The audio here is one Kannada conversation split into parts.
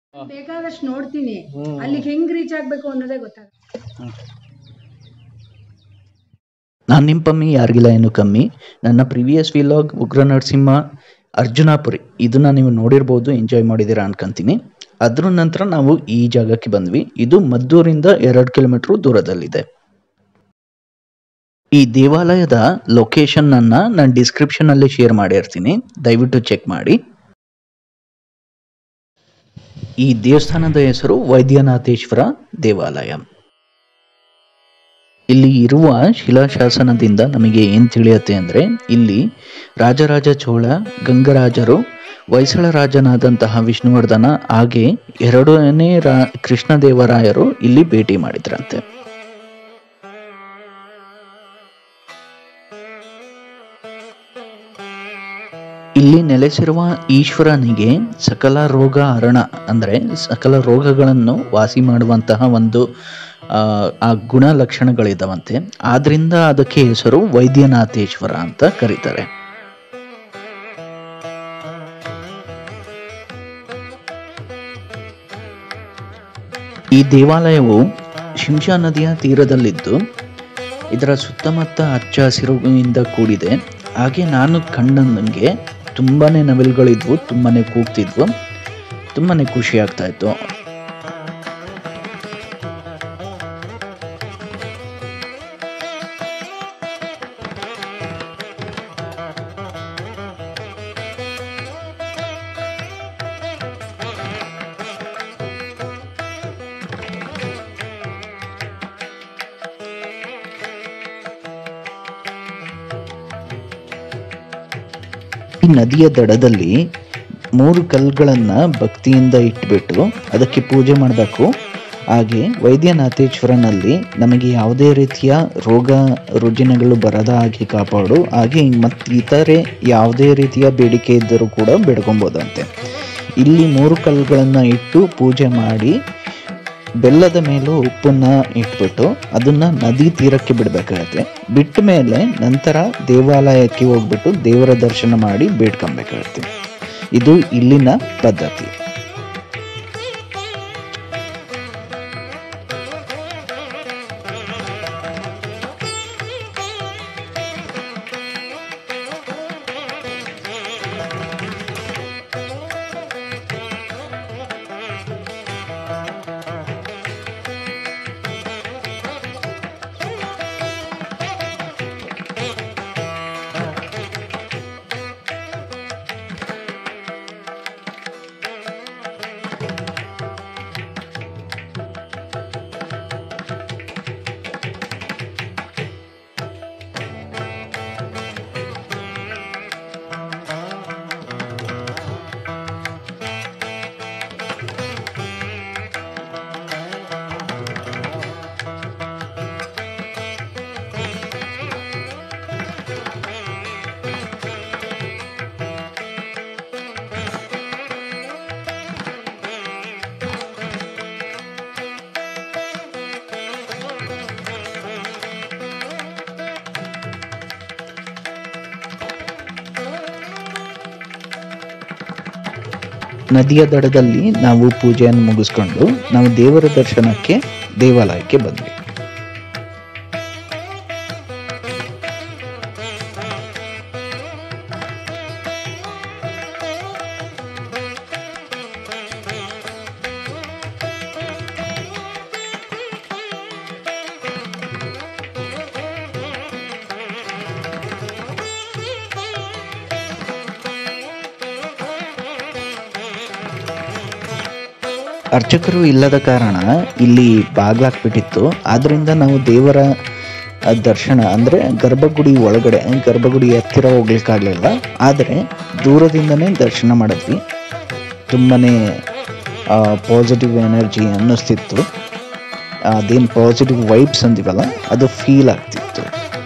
ಬೇಕಾದಷ್ಟು ನೋಡ್ತೀನಿ ಅಲ್ಲಿಗೆ ಹೆಂಗ್ ರೀಚ್ ಆಗ್ಬೇಕು ಅನ್ನೋದೇ ಗೊತ್ತಾಗ ನಾನು ನಿಮ್ಮ ಪಮ್ಮಿ ಯಾರಿಗಿಲ್ಲ ಏನು ಕಮ್ಮಿ ನನ್ನ ಪ್ರಿವಿಯಸ್ ವಿಲಾಗ್ ಉಗ್ರ ನರಸಿಂಹ ಅರ್ಜುನಾಪುರಿ ಇದನ್ನ ನೀವು ನೋಡಿರ್ಬೋದು ಎಂಜಾಯ್ ಮಾಡಿದ್ದೀರಾ ಅನ್ಕೊಂತೀನಿ ಅದ್ರ ನಂತರ ನಾವು ಈ ಜಾಗಕ್ಕೆ ಬಂದ್ವಿ ಇದು ಮದ್ದೂರಿಂದ ಎರಡು ಕಿಲೋಮೀಟರ್ ದೂರದಲ್ಲಿದೆ ಈ ದೇವಾಲಯದ ಲೊಕೇಶನ್ ಅನ್ನ ನಾನು ಡಿಸ್ಕ್ರಿಪ್ಷನ್ ಅಲ್ಲಿ ಶೇರ್ ಮಾಡಿರ್ತೀನಿ ದಯವಿಟ್ಟು ಚೆಕ್ ಮಾಡಿ ಈ ದೇವಸ್ಥಾನದ ಹೆಸರು ವೈದ್ಯನಾಥೇಶ್ವರ ದೇವಾಲಯ ಇಲ್ಲಿ ಇರುವ ಶಿಲಾಶಾಸನದಿಂದ ನಮಗೆ ಏನು ತಿಳಿಯುತ್ತೆ ಅಂದರೆ ಇಲ್ಲಿ ರಾಜರಾಜ ಚೋಳ ಗಂಗರಾಜರು ಹೊಯ್ಸಳ ರಾಜನಾದಂತಹ ವಿಷ್ಣುವರ್ಧನ ಹಾಗೆ ಎರಡನೇ ರಾ ಕೃಷ್ಣದೇವರಾಯರು ಇಲ್ಲಿ ಭೇಟಿ ಮಾಡಿದ್ರಂತೆ ಇಲ್ಲಿ ನೆಲೆಸಿರುವ ಈಶ್ವರನಿಗೆ ಸಕಲ ರೋಗ ಹರಣ ಅಂದರೆ ಸಕಲ ರೋಗಗಳನ್ನು ವಾಸಿ ಮಾಡುವಂತಹ ಒಂದು ಆ, ಆ ಗುಣ ಲಕ್ಷಣಗಳಿದಾವಂತೆ ಆದ್ರಿಂದ ಅದಕ್ಕೆ ಹೆಸರು ವೈದ್ಯನಾಥೇಶ್ವರ ಅಂತ ಕರೀತಾರೆ ಈ ದೇವಾಲಯವು ಶಿಂಷಾ ನದಿಯ ತೀರದಲ್ಲಿದ್ದು ಇದರ ಸುತ್ತಮುತ್ತ ಹಚ್ಚ ಹಸಿರುವಿಂದ ಕೂಡಿದೆ ಹಾಗೆ ನಾನು ಕಂಡಂಗೆ ತುಂಬಾನೇ ನವಿಲುಗಳಿದ್ವು ತುಂಬಾನೇ ಕೂಗ್ತಿದ್ವು ತುಂಬಾನೇ ಖುಷಿ ಆಗ್ತಾ ಇತ್ತು ಈ ನದಿಯ ದಡದಲ್ಲಿ ಮೂರು ಕಲ್ಲುಗಳನ್ನ ಭಕ್ತಿಯಿಂದ ಇಟ್ಬಿಟ್ಟು ಅದಕ್ಕೆ ಪೂಜೆ ಮಾಡಬೇಕು ಹಾಗೆ ವೈದ್ಯನಾಥೇಶ್ವರನಲ್ಲಿ ನಮಗೆ ಯಾವುದೇ ರೀತಿಯ ರೋಗ ರುಜಿನಗಳು ಬರದ ಹಾಗೆ ಕಾಪಾಡು ಹಾಗೆ ಮತ್ತು ಇತರೆ ಯಾವುದೇ ರೀತಿಯ ಬೇಡಿಕೆ ಇದ್ದರೂ ಕೂಡ ಬೇಡ್ಕೊಬೋದಂತೆ ಇಲ್ಲಿ ಮೂರು ಕಲ್ಲುಗಳನ್ನ ಇಟ್ಟು ಪೂಜೆ ಮಾಡಿ ಬೆಲ್ಲದ ಮೇಲೂ ಉಪ್ಪನ್ನ ಇಟ್ಬಿಟ್ಟು ಅದನ್ನ ನದಿ ತೀರಕ್ಕೆ ಬಿಡಬೇಕಾಗತ್ತೆ ಬಿಟ್ಟ ಮೇಲೆ ನಂತರ ದೇವಾಲಯಕ್ಕೆ ಹೋಗ್ಬಿಟ್ಟು ದೇವರ ದರ್ಶನ ಮಾಡಿ ಬೇಡ್ಕೊಬೇಕಾಗತ್ತೆ ಇದು ಇಲ್ಲಿನ ಪದ್ಧತಿ ನದಿಯ ದಡದಲ್ಲಿ ನಾವು ಪೂಜೆಯನ್ನು ಮುಗಿಸ್ಕೊಂಡು ನಾವು ದೇವರ ದರ್ಶನಕ್ಕೆ ದೇವಾಲಯಕ್ಕೆ ಬಂದ್ವಿ ಅರ್ಚಕರು ಇಲ್ಲದ ಕಾರಣ ಇಲ್ಲಿ ಬಾಗ್ಲಾಕ್ಬಿಟ್ಟಿತ್ತು ಆದ್ರಿಂದ ನಾವು ದೇವರ ಆ, ದರ್ಶನ ಅಂದ್ರೆ ಗರ್ಭಗುಡಿ ಒಳಗಡೆ ಗರ್ಭಗುಡಿ ಹತ್ತಿರ ಹೋಗ್ಲಿಕ್ಕಾಗ್ಲಿಲ್ಲ ಆದರೆ ದೂರದಿಂದನೇ ದರ್ಶನ ಮಾಡಿದ್ವಿ ತುಂಬಾನೇ ಪಾಸಿಟಿವ್ ಎನರ್ಜಿ ಅನ್ನಿಸ್ತಿತ್ತು ಅದೇನು ಪಾಸಿಟಿವ್ ವೈಬ್ಸ್ ಅಂದಿವಲ್ಲ ಅದು ಫೀಲ್ ಆಗ್ತಿತ್ತು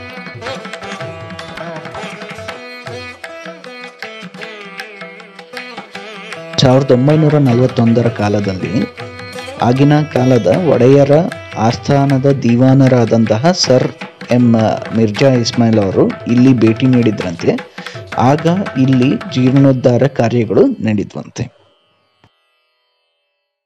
ಸಾವಿರದ ಒಂಬೈನೂರ ನಲವತ್ತೊಂದರ ಕಾಲದಲ್ಲಿ ಆಗಿನ ಕಾಲದ ಒಡೆಯರ ಆಸ್ಥಾನದ ದಿವಾನರಾದಂತಹ ಸರ್ ಎಂ ಮಿರ್ಜಾ ಇಸ್ಮಾಯಿಲ್ ಅವರು ಇಲ್ಲಿ ಭೇಟಿ ನೀಡಿದ್ರಂತೆ ಆಗ ಇಲ್ಲಿ ಜೀರ್ಣೋದ್ಧಾರ ಕಾರ್ಯಗಳು ನಡೆದ್ವಂತೆ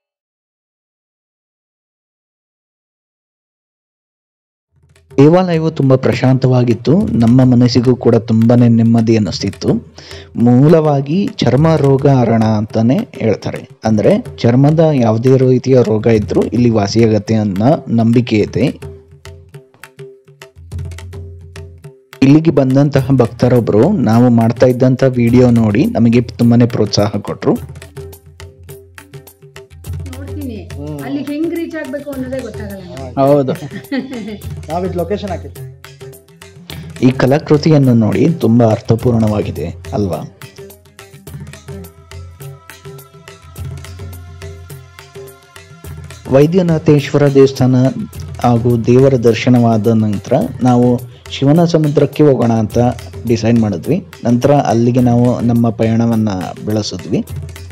ದೇವಾಲಯವು ತುಂಬ ಪ್ರಶಾಂತವಾಗಿತ್ತು ನಮ್ಮ ಮನಸ್ಸಿಗೂ ಕೂಡ ತುಂಬಾನೇ ನೆಮ್ಮದಿ ಅನ್ನಿಸ್ತಿತ್ತು ಮೂಲವಾಗಿ ಚರ್ಮ ರೋಗ ಹರಣ ಅಂತಾನೆ ಹೇಳ್ತಾರೆ ಅಂದರೆ ಚರ್ಮದ ಯಾವುದೇ ರೀತಿಯ ರೋಗ ಇದ್ರೂ ಇಲ್ಲಿ ವಾಸಿಯಾಗತ್ತೆ ಅನ್ನೋ ನಂಬಿಕೆ ಇದೆ ಇಲ್ಲಿಗೆ ಬಂದಂತಹ ಭಕ್ತರೊಬ್ಬರು ನಾವು ಮಾಡ್ತಾ ಇದ್ದಂಥ ವಿಡಿಯೋ ನೋಡಿ ನಮಗೆ ತುಂಬಾನೇ ಪ್ರೋತ್ಸಾಹ ಕೊಟ್ಟರು ನೋಡ್ತೀನಿ ಅಲ್ಲಿ ಹೆಂಗ್ ರೀಚ್ ಆಗ್ಬೇಕು ಅನ್ನೋದೇ ಗೊತ್ತಾಗಲ್ಲ ನಂಗೆ. ಹೌದು ನಾವಿದ್ ಲೊಕೇಶನ್ ಹಾಕಿದ್ವಿ ಈ ಕಲಾಕೃತಿಯನ್ನು ನೋಡಿ ತುಂಬಾ ಅರ್ಥಪೂರ್ಣವಾಗಿದೆ ಅಲ್ವಾ ವೈದ್ಯನಾಥೇಶ್ವರ ದೇವಸ್ಥಾನ ಹಾಗೂ ದೇವರ ದರ್ಶನವಾದ ನಂತರ ನಾವು ಶಿವನ ಸಮುದ್ರಕ್ಕೆ ಹೋಗೋಣ ಅಂತ ಡಿಸೈಡ್ ಮಾಡಿದ್ವಿ ನಂತರ ಅಲ್ಲಿಗೆ ನಾವು ನಮ್ಮ ಪಯಣವನ್ನು ಬೆಳೆಸಿದ್ವಿ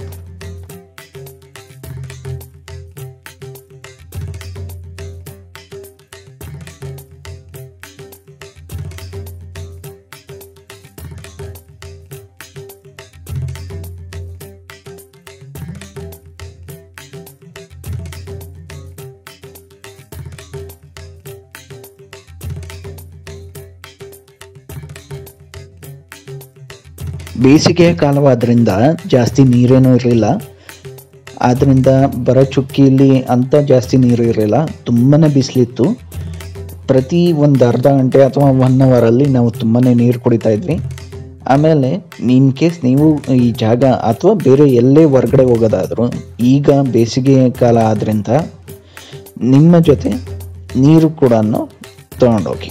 ಬೇಸಿಗೆಯ ಕಾಲವಾದ್ರಿಂದ ಜಾಸ್ತಿ ನೀರೇನೂ ಇರಲಿಲ್ಲ ಆದ್ದರಿಂದ ಬರ ಚುಕ್ಕಿಯಲ್ಲಿ ಅಂತ ಜಾಸ್ತಿ ನೀರು ಇರಲಿಲ್ಲ ತುಂಬಾ ಬಿಸಿಲಿತ್ತು ಪ್ರತಿ ಒಂದು ಅರ್ಧ ಗಂಟೆ ಅಥವಾ ಒನ್ ಅವರಲ್ಲಿ ನಾವು ತುಂಬಾ ನೀರು ಕುಡಿತಾ ಇದ್ವಿ ಆಮೇಲೆ ಇನ್ ಕೇಸ್ ನೀವು ಈ ಜಾಗ ಅಥವಾ ಬೇರೆ ಎಲ್ಲೇ ಹೊರಗಡೆ ಹೋಗೋದಾದರೂ ಈಗ ಬೇಸಿಗೆ ಕಾಲ ಆದ್ದರಿಂದ ನಿಮ್ಮ ಜೊತೆ ನೀರು ಕೂಡ ತಗೊಂಡೋಗಿ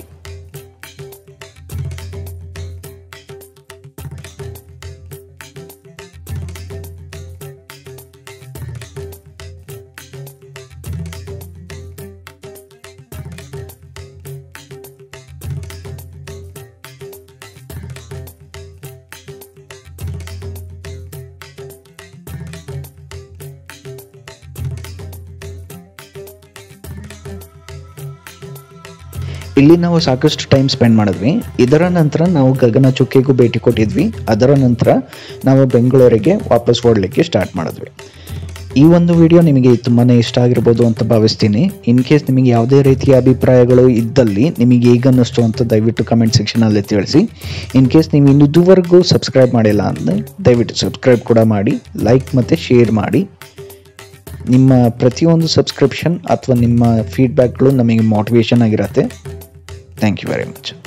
ಇಲ್ಲಿ ನಾವು ಸಾಕಷ್ಟು ಟೈಮ್ ಸ್ಪೆಂಡ್ ಮಾಡಿದ್ವಿ ಇದರ ನಂತರ ನಾವು ಗಗನ ಚುಕ್ಕೆಗೂ ಭೇಟಿ ಕೊಟ್ಟಿದ್ವಿ ಅದರ ನಂತರ ನಾವು ಬೆಂಗಳೂರಿಗೆ ವಾಪಸ್ ಓಡಲಿಕ್ಕೆ ಸ್ಟಾರ್ಟ್ ಮಾಡಿದ್ವಿ ಈ ಒಂದು ವಿಡಿಯೋ ನಿಮಗೆ ತುಂಬಾ ಇಷ್ಟ ಆಗಿರ್ಬೋದು ಅಂತ ಭಾವಿಸ್ತೀನಿ ಇನ್ ಕೇಸ್ ನಿಮಗೆ ಯಾವುದೇ ರೀತಿಯ ಅಭಿಪ್ರಾಯಗಳು ಇದ್ದಲ್ಲಿ ನಿಮಗೆ ಈಗ ಅನ್ನಿಸ್ತು ಅಂತ ದಯವಿಟ್ಟು ಕಮೆಂಟ್ ಸೆಕ್ಷನಲ್ಲಿ ತಿಳಿಸಿ ಇನ್ ಕೇಸ್ ನೀವು ಇನ್ನು ಇದುವರೆಗೂ ಸಬ್ಸ್ಕ್ರೈಬ್ ಮಾಡಿಲ್ಲ ಅಂದರೆ ದಯವಿಟ್ಟು ಸಬ್ಸ್ಕ್ರೈಬ್ ಕೂಡ ಮಾಡಿ ಲೈಕ್ ಮತ್ತು ಶೇರ್ ಮಾಡಿ ನಿಮ್ಮ ಪ್ರತಿಯೊಂದು ಸಬ್ಸ್ಕ್ರಿಪ್ಷನ್ ಅಥವಾ ನಿಮ್ಮ ಫೀಡ್ಬ್ಯಾಕ್ಗಳು ನಮಗೆ ಮೋಟಿವೇಶನ್ ಆಗಿರುತ್ತೆ ಥ್ಯಾಂಕ್ ಯು ವೆರಿ ಮಚ್